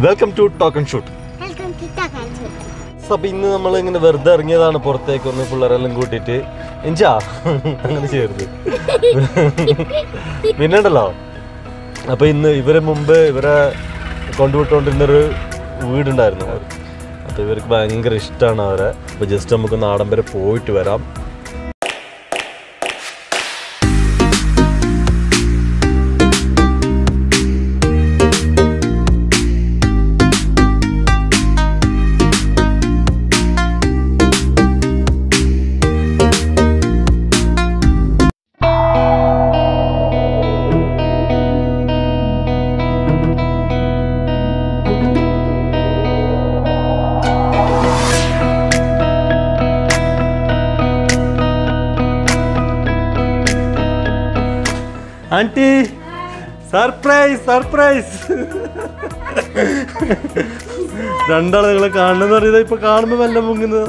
Welcome to token shoot welcome to ടക്കാൻസ് അപ്പൊ ഇന്ന് നമ്മൾ ഇങ്ങനെ വെറുതെ ഇറങ്ങിയതാണ് പുറത്തേക്ക് ഒന്ന് പിള്ളേരെല്ലാം കൂട്ടിയിട്ട് എഞ്ചാ അങ്ങനെ ചെയ്യരുത് പിന്നെ ഉണ്ടല്ലോ അപ്പൊ ഇന്ന് ഇവരെ മുമ്പ് ഇവരെ കൊണ്ടുവിട്ടുകൊണ്ടിരുന്നൊരു വീടുണ്ടായിരുന്നു അപ്പൊ ഇവർക്ക് ഭയങ്കര ഇഷ്ടമാണ് അവരെ അപ്പൊ ജസ്റ്റ് നമുക്ക് നാടൻ വരെ പോയിട്ട് വരാം ആന്റി സർപ്രൈസ് സർപ്രൈസ് രണ്ടാളെ നിങ്ങളെ കാണണമെന്ന് പറയുന്നത് ഇപ്പൊ കാണുമ്പോ വല്ല മുങ്ങുന്നത്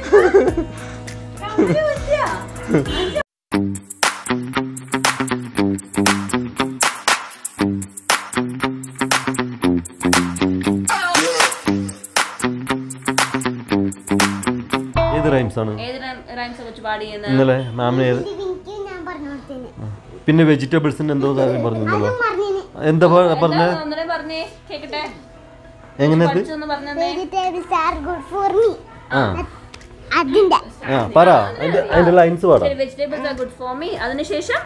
ഏത് റൈംസ് ആണ് ഏത് റൈംസ് വെച്ച് പാടിയെന്ന് ഇന്നലെ മാമിന് ഏത് എനിക്ക് ഞാൻ പറഞ്ഞു കൊടുത്തേന് പിന്നെ വെജിറ്റബിൾസിന്റെ എന്തോ കാര്യം പറഞ്ഞിരുന്നല്ലോ പറഞ്ഞിന് എന്താ പറഞ്ഞ ഒന്നേ പറഞ്ഞേ കേക്കട്ടെ എങ്ങനെയത് പഠിച്ചൊന്ന് പറഞ്ഞേ vegetables are good for me ആ അതിന്റെ ആ പറ അതിന്റെ അതിന്റെ ലൈൻസ് പാടാ vegetables are good for me അതിനുശേഷം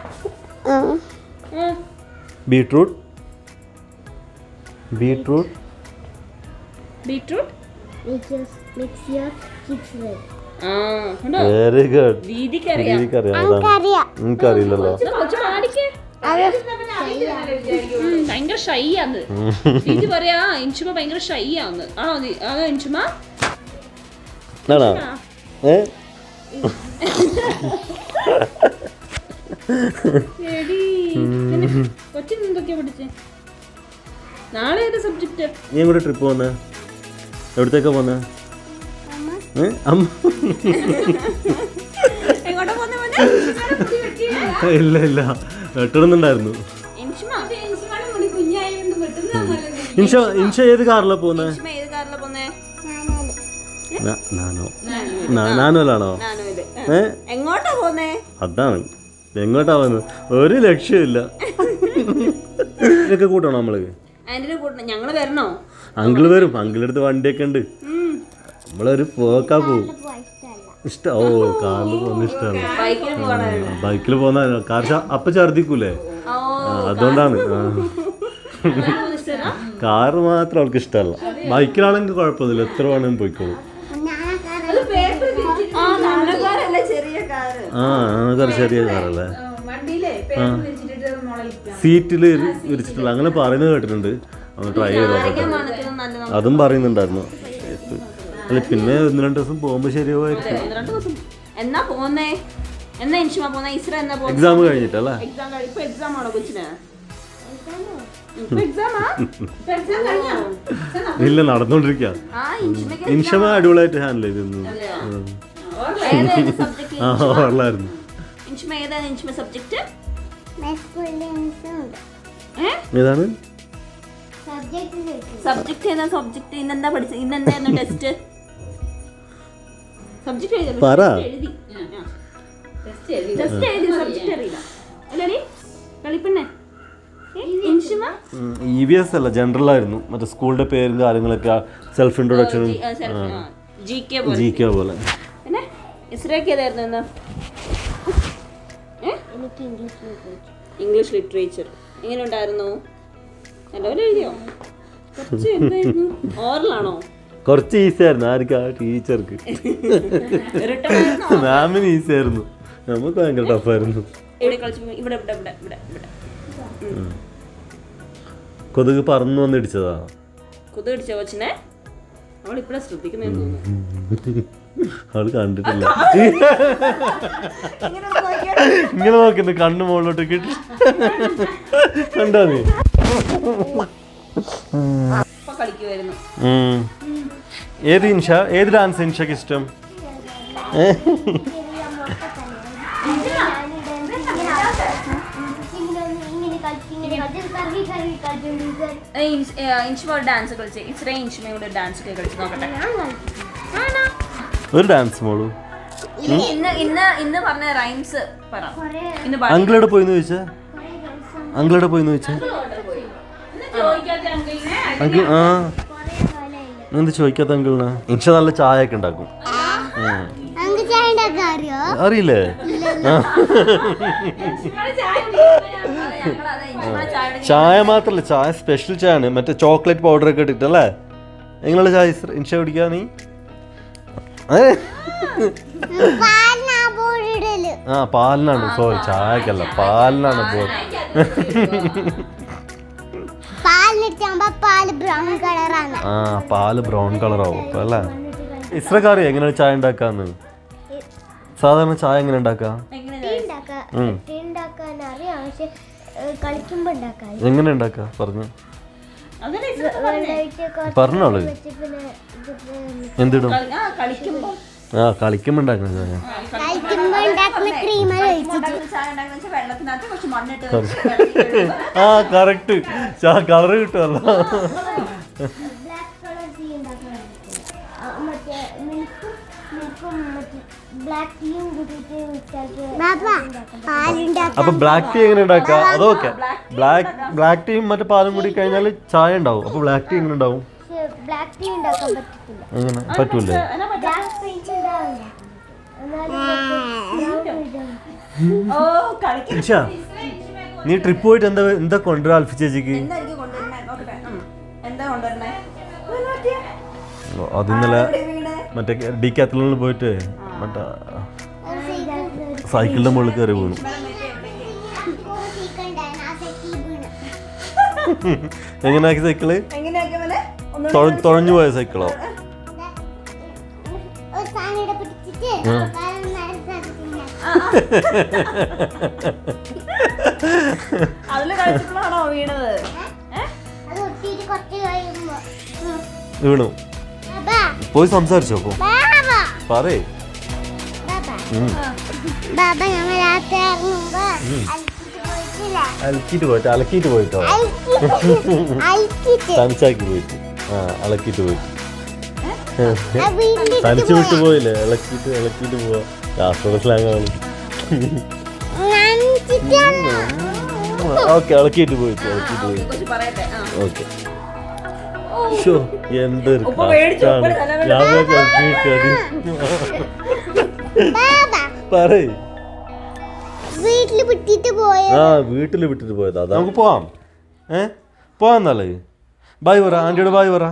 beetroot beetroot beetroot mix your kids well ആ കണ്ടോ വെരി ഗുഡ് ദീദിക്കറിയാം എനിക്കറിയാം അതാണ് നമുക്കറിയാം എനിക്കറിയില്ലല്ലോ ഇത് കൊച്ചു പാടിക്കേ ഉം, ഭയങ്കര ഷൈ ആണ് ദീദി പറയാ ഇൻഷുമ ഭയങ്കര ഷൈ ആണ് ആണോ ദീ- ആണോ ഇൻഷുമ ആണോ ഏ എടി കൊച്ചിന് എന്തൊക്കെയാ പഠിച്ചേ നാളെ ഏത് സബ്ജക്റ്റ് നീ കൂടെ ട്രിപ്പ് പോന്നെ എവിടത്തേക്കാ പോന്നെ ഏ? അമ്മ എങ്ങോട്ടാ പോന്നെ മോനെ? ഇല്ല ഇല്ല വെട്ടണമെന്നുണ്ടായിരുന്നു ഇൻഷുമ ഇൻഷ ഇൻഷ ഏത് കാറിലാ പോന്നെ ഇൻഷുമ ഏത് കാറിലാ പോന്നെ നാ- നാനോ നാ- നാനോലാണോ നാനോയില് ഏ എങ്ങോട്ടാ പോന്നേ അതാണ് എങ്ങോട്ടാ വന്നത് ഒരു ലക്ഷ്യമില്ല ഇതൊക്കെ കൂട്ടണോ നമ്മള് ആന്റിനെ കൂട്ടണം ഞങ്ങള് വരണോ അങ്കിള് വരും അങ്കിളടുത്ത് വണ്ടിയൊക്കെ ഉണ്ട് നമ്മളൊരു പോക്കാ പോവും ഇഷ്ട ഓ കാറിൽ പോകുന്ന ഇഷ്ടമാണ് ബൈക്കിൽ പോകണമായിരുന്നു ബൈക്കിൽ പോകുന്ന കാർ ച- അപ്പ ഛർദിക്കൂലേ ഓ ആ, അതുകൊണ്ടാണ് ആ. കാറ് മാത്രം അവൾക്ക് ഇഷ്ടമല്ല ബൈക്കിലാണെങ്കിൽ കുഴപ്പമൊന്നുമില്ല എത്ര വേണമെങ്കിലും പോയിക്കോളും ആ നമ്മുടെ കാറല്ലേ ചെറിയ കാറ് ആ നമുക്കത് ചെറിയ കാറല്ലേ വണ്ടിയിലെ സീറ്റിൽ വിരിച്ചിട്ടുള്ള അങ്ങനെ പറയുന്നത് കേട്ടിട്ടുണ്ട് ഒന്ന് ട്രൈ ചെയ്ത് നോക്കട്ടെ നല്ലതാണ് അതും പറയുന്നുണ്ടായിരുന്നു അല്ല പിന്നെ ഒന്ന് രണ്ട് ദിവസം പോകുമ്പോൾ ശരിയാവുമായിരിക്കും രണ്ട് ദിവസം എന്നാ പോന്നേ എന്നാ ഇൻഷുമ പോന്നെ ഇസ്ര എന്നാ പോന്നെ എക്സാം കഴിഞ്ഞിട്ടല്ലേ എക്സാം ഇപ്പൊ എക്സാം ആണോ കൊച്ചിന് ഇപ്പൊ എക്സാമാ ഇപ്പൊ എക്സാം കഴിഞ്ഞോ ഇല്ല നടന്നുകൊണ്ടിരിക്കുക ആ ഇൻഷുമയ്ക്ക് ഇൻഷമ അടിപൊളിയായിട്ട് ഹാൻഡിൽ ചെയ്തിരുന്നു ഏതായിരുന്നു സബ്ജക്ട് ആ ഓർലായിരുന്നു ഇൻഷുമ ഏതായിരുന്നു ഇൻഷുമ സബ്ജക്ട് ഉണ്ട് ഏഹ് ഏതാണ് സബ്ജക്ട് സബ്ജക്ട് ഏതാ സബ്ജക്ട് ഇന്നെന്താ പഠിച്ചത് ഇന്നെന്തായിരുന്നു ടെസ്റ്റ് സബ്ജക്ട് എഴുതി പറ. എഴുതി ടെസ്റ്റ് എഴുതി സബ്ജക്ട് അറിയില്ല അല്ലേ കളിപ്പെണ്ണേ ഏ, ഇൻഷുമ ഇ വി എസ് അല്ല ജനറൽ ആയിരുന്നു മറ്റേ സ്കൂളിന്റെ പേരും കാര്യങ്ങളൊക്കെ സെൽഫ് ഇൻട്രൊഡക്ഷനും ജി കെ പോലെ ജി കെ പോലെ പിന്നെ ഇസ്രയ്ക്ക് ഏതായിരുന്നു ഇന്ന് ഏ? എനിക്ക് ഇംഗ്ലീഷ് ഇംഗ്ലീഷ് ലിറ്ററേച്ചർ എങ്ങനെ ഉണ്ടായിരുന്നു നല്ലപോലെ എഴുതിയോ കുറച്ച് എന്തായിരുന്നു ഓറലാണോ കുറച്ച് ഈസി ആയിരുന്നു ആർക്കാ ടീച്ചർക്ക് റിട്ടേൺ ആയിരുന്നോ മാമിന് ഈസി ആയിരുന്നു നമുക്ക് ഭയങ്കര ടഫായിരുന്നു ഇവിടെ കളിച്ചു ഇവിടെ ഇവിടെ ഇവിടെ ഇവിടെ ഇവിടെ കൊതുക് പറന്നു വന്ന് ഇടിച്ചതാ കൊതു പിടിച്ച കൊച്ചിനെ അവൾ ഇപ്പഴാ ശ്രദ്ധിക്കുന്നതെന്ന് തോന്നുന്നു അവള് കണ്ടിട്ടില്ല ഇങ്ങനെ നോക്കുന്നു കണ്ണു മുകളിലോട്ട് കിട്ടി കണ്ടോ നീ ഇപ്പൊ കളിക്കുമായിരുന്നു ഉം. ഏത് ഇൻഷ ഏത് ഡാൻസ് ഇൻഷക്ക് ഇഷ്ടം ഏ? ഇങ്ങനെ കളിക്കുന്ന കറി കറി കളിച്ചോണ്ടിരിക്കാൻ ഇൻഷ് ഡാൻസ് കളിച്ച് ഇച്ചിരി ഇൻഷിനെ കൂടെ ഡാൻസ് ഒക്കെ കളിച്ച് നോക്കട്ടെ ഞാൻ കളിക്കും ഒരു ഡാൻസ് മോളു ഇനി ഇന്ന് ഇന്ന് ഇന്ന് പറഞ്ഞ റൈംസ് പറ കൊറേ ഇന്ന് പാടി. അങ്കിളെവിടെ പോയിന്ന് ചോദിച്ചാ കൊറേ ദിവസം അങ്കിളെവിടെ പോയിന്ന് ചോദിച്ചാ ഇന്ന് ചോദിക്കാത്ത അങ്കിളിനെ അങ്കിൾ ആ കൊറേ കാലായില്ല എന്ത് ചോദിക്കാത്ത അങ്കിളിന് ഇൻഷ നല്ല ചായ ഒക്കെ ഉണ്ടാക്കും ഉം. അങ്ങ് ചായ ഉണ്ടാക്കാൻ അറിയോ അറിയില്ലേ ആ. ഇൻഷിമോളെ ചായ കുടിക്കുമ്പോ അതെ, ഞങ്ങളത് ഇൻഷിമോളെ ചായ കുടിക്കുമ്പോ ചായ മാത്രല്ല ചായ സ്പെഷ്യൽ ചായ ആണ് മറ്റേ ചോക്ലേറ്റ് പൗഡർ ഒക്കെ ഇട്ടിട്ടല്ലേ എങ്ങനെയുള്ള ചായ ഇസ്- ഇൻഷ കുടിക്കാ നീ ഏ? പാലിനാ ബോർഡിടല് ആ പാലിനാണ് സോറി ചായക്കല്ല പാലിനാണ് ബോൾ പാലിനിട്ടാകുമ്പോ പാല് ബ്രൗൺ കളറാണ് ആ പാല് ബ്രൗൺ കളർ ആവും അപ്പൊ അല്ലേ ഇസ്രക്ക് അറിയാം എങ്ങനെയാണ് ചായ ഉണ്ടാക്കാന്ന് സാധാരണ ചായ എങ്ങനെ ഉണ്ടാക്കാം എങ്ങനെ ഉം. ഉണ്ടാക്കാൻ അറിയാം പക്ഷെ കളിക്കുമ്പോ ഉണ്ടാക്കാൻ എങ്ങനെ ഉണ്ടാക്കാം പറഞ്ഞു അതിന് ഇച്ചിരി പറഞ്ഞേ. പറഞ്ഞോളൂ പിന്നെ എന്തിടും കളി- ആ കളിക്കുമ്പോ ആ കളിക്കുമ്പോ ഉണ്ടാക്കുന്ന ചായ കളിക്കുമ്പോ ഉണ്ടാക്കുന്ന ക്രീം ഒഴിച്ചിട്ട് ഉണ്ടാക്കുന്ന ചായ ഉണ്ടാക്കുന്ന വെച്ചാൽ വെള്ളത്തിനകത്ത് കുറച്ച് മണ്ണിട്ട് വെച്ച് വെള്ളത്തിൽ ആ കറക്റ്റ് കളറ് കിട്ടുമല്ലോ ബ്ലാക്ക് കളർ ടീ ഉണ്ടാക്കാൻ മറ്റേ മിൽക്കും മിൽക്കും മറ്റേ ബ്ലാക്ക് ടീയും കൂട്ടിയിട്ട് മിക്സാക്കി പാലുണ്ടാക്കാൻ അപ്പൊ ബ്ലാക്ക് ടീ എങ്ങനെ ഉണ്ടാക്കാം അതൊക്കെ ബ്ലാക്ക് ബ്ലാക്ക് ടീയും മറ്റേ പാലും കൂടി കഴിഞ്ഞാൽ ചായ ഉണ്ടാവും അപ്പൊ ബ്ലാക്ക് ടീ എങ്ങനെ ഉണ്ടാവും പക്ഷെ ബ്ലാക്ക് ടീ ഉണ്ടാക്കാൻ പറ്റത്തില്ല എങ്ങനെ പറ്റൂലേ എന്നാ പറ്റും? ബ്ലാക്ക് പെയിന്റ് ഉണ്ടാവില്ല എന്നാലും ഓ കളിക്കും ഇൻഷ നീ ട്രിപ്പ് പോയിട്ട് എന്താ എന്താ കൊണ്ടുവരാ അൽഫി ചേച്ചിക്ക് എന്താ എനിക്ക് കൊണ്ടുവരണേ നോക്കട്ടെ ഉം. എന്താ കൊണ്ടുവരണേ ഇതെന്നാ പറ്റിയെ? അത് ഇന്നലെ ഇവിടെ വീട് മറ്റേ ഡി കാത്തലിൽ പോയിട്ട് മറ്റേ സൈക്കിളിന്റെ മുകളിൽ കയറി വീണു എങ്ങനെയാക്കി സൈക്കിള് എങ്ങനെയൊക്കെ മോനെ? ഒന്ന് തൊഴ- തുഴഞ്ഞു പോയ സൈക്കിളോ ഒരു സാധനം പിടിച്ചിട്ട് ഉം. കാലം നടത്താൻ അതില് കളിച്ചപ്പോഴാണോ വീണത് ഏ? അത് ഒട്ടിയിട്ട് കുറച്ച് കഴിയുമ്പോ ഉം. വീണു ബാബാ പോയി സംസാരിച്ചോ അപ്പൊ ബാബാ പറയേ ബാബാ ഉം. ബാബാ ഞങ്ങൾ രാത്രി ഇറങ്ങുമ്പോ അലക്കിട്ട് പോയിട്ടില്ല അലക്കിയിട്ട് പോയിട്ട് അലക്കിയിട്ട് പോയിട്ടോ അലക്കിട്ട് അലക്കിട്ട് തനിച്ചാക്കി പോയിട്ട് ആ അലക്കിയിട്ട് പോയിട്ട് ആ വീട്ടിൽ തനിച്ച് വിട്ട് പോയില്ലേ ഇളക്കിയിട്ട് ഇളക്കിയിട്ട് പോവാ കാസർഗോഡ് സ്ലാങ് ആണ് നനച്ചിട്ടാണ് ഓക്കെ ഇളക്കിയിട്ട് പോയിട്ട് ഇളക്കിയിട്ട് പോയി കൊച്ചു പറയട്ടെ ആ. ഓക്കെ ഷോ എന്തൊരു ഉപ്പ് മേടിച്ചു, ഉപ്പ് കഷ്ടാണ്. നല്ല ഞാൻ വിചാരിച്ചു ഇളക്കിയിട്ട് ബാബാ പറയ് വീട്ടിൽ വിട്ടിട്ട് പോയ ആ വീട്ടിൽ വിട്ടിട്ട് പോയതാ അതാ നമുക്ക് പോവാം ഏ പോവാം എന്നാലേ ബായ് പറ ആൻറ്റിയോട് ബായ് പറ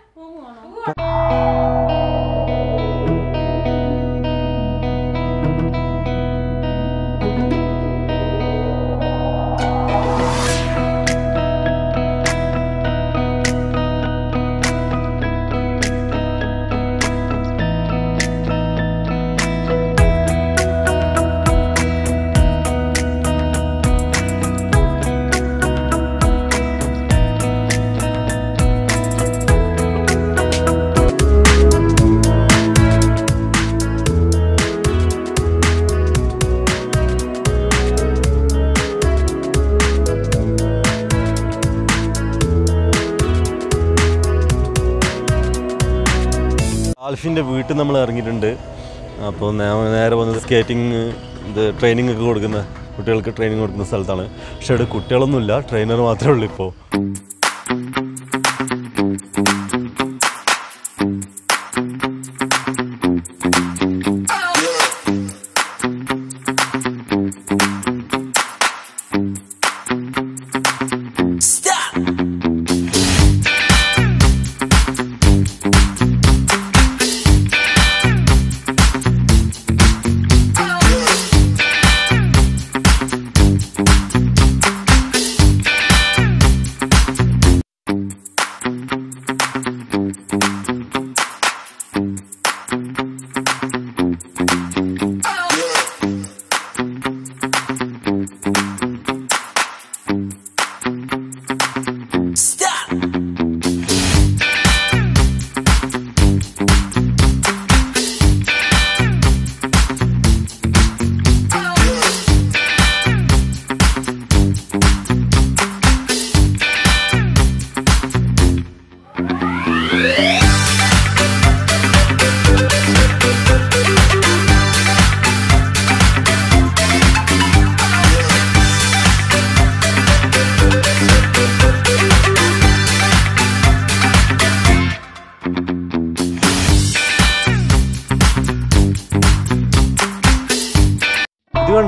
ആൽഫിൻ്റെ വീട്ടിൽ നമ്മൾ ഇറങ്ങിയിട്ടുണ്ട് അപ്പോൾ നേരെ വന്നത് സ്കേറ്റിംഗ് ഇത് ട്രെയിനിങ് ഒക്കെ കൊടുക്കുന്ന കുട്ടികൾക്ക് ട്രെയിനിങ് കൊടുക്കുന്ന സ്ഥലത്താണ് പക്ഷേ ഇവിടെ കുട്ടികളൊന്നുമില്ല ട്രെയിനർ മാത്രമേ ഉള്ളൂ ഇപ്പോൾ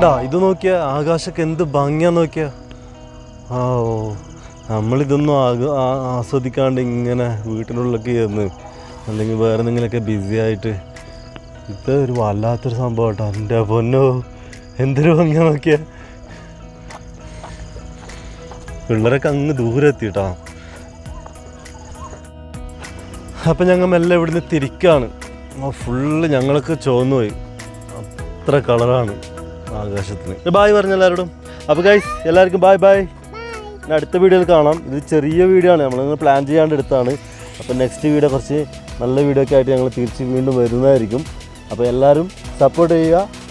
കണ്ട ഇത് നോക്കിയ ആകാശമൊക്കെ എന്ത് ഭംഗിയാ നോക്കിയ ആ ഓ നമ്മളിതൊന്നും ആക- ആ- ആസ്വദിക്കാണ്ട് ഇങ്ങനെ വീട്ടിനുള്ളിലൊക്കെ ഇരുന്ന് അല്ലെങ്കിൽ വേറെ എന്തെങ്കിലുമൊക്കെ ബിസി ആയിട്ട് ഇത് ഒരു വല്ലാത്തൊരു സംഭവം കേട്ടോ എൻ്റെ പൊന്നോ എന്തൊരു ഭംഗിയാ നോക്കിയ പിള്ളേരൊക്കെ അങ്ങ് ദൂരെ എത്തിയിട്ടാ അപ്പം ഞങ്ങൾ മെല്ലെ ഇവിടുന്ന് തിരിക്കാണ് ഫുള്ള് ഞങ്ങളൊക്കെ ചുവന്നു പോയി അത്ര കളറാണ് ആകാശത്തിന് ബായ് പറഞ്ഞ എല്ലാവരോടും അപ്പോൾ ഗൈസ് എല്ലാവർക്കും ബായ് ബായ് ഇനി അടുത്ത വീഡിയോയിൽ കാണാം ഇത് ചെറിയ വീഡിയോ ആണ് നമ്മളിങ്ങനെ പ്ലാൻ ചെയ്യാണ്ട് എടുത്താണ് അപ്പോൾ നെക്സ്റ്റ് വീഡിയോ കുറച്ച് നല്ല വീഡിയോ ഒക്കെ ആയിട്ട് ഞങ്ങൾ തിരിച്ച് വീണ്ടും വരുന്നതായിരിക്കും അപ്പോൾ എല്ലാവരും സപ്പോർട്ട് ചെയ്യുക